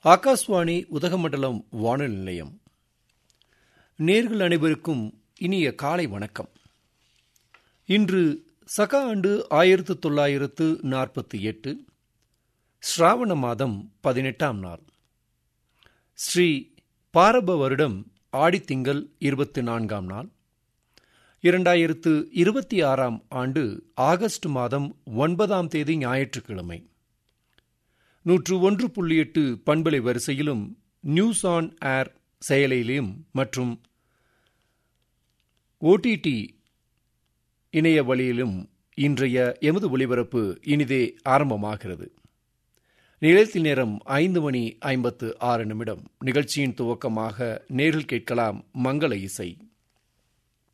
ஆகாஷ்வாணி உதகமண்டலம் வானொலி நிலையம் நேர்கள் அனைவருக்கும் இனிய காலை வணக்கம் இன்று சக ஆண்டு ஆயிரத்து தொள்ளாயிரத்து நாற்பத்தி எட்டு ஸ்ராவண மாதம் பதினெட்டாம் நாள் ஸ்ரீ பாரப வருடம் ஆடித்திங்கள் இருபத்தி நான்காம் நாள் இரண்டாயிரத்து இருபத்தி ஆறாம் ஆண்டு ஆகஸ்ட் மாதம் ஒன்பதாம் தேதி ஞாயிற்றுக்கிழமை நூற்று ஒன்று புள்ளி எட்டு பண்பலை வரிசையிலும் நியூஸ் ஆன் ஏர் செயலியிலும் மற்றும் ஓடிடி இணைய வழியிலும் இன்றைய எமது ஒலிபரப்பு இனிதே ஆரம்பமாகிறது நிலையத்தில் நேரம் ஐந்து மணி ஐம்பத்து ஆறு நிமிடம் நிகழ்ச்சியின் துவக்கமாக நேரில் கேட்கலாம் மங்கள இசை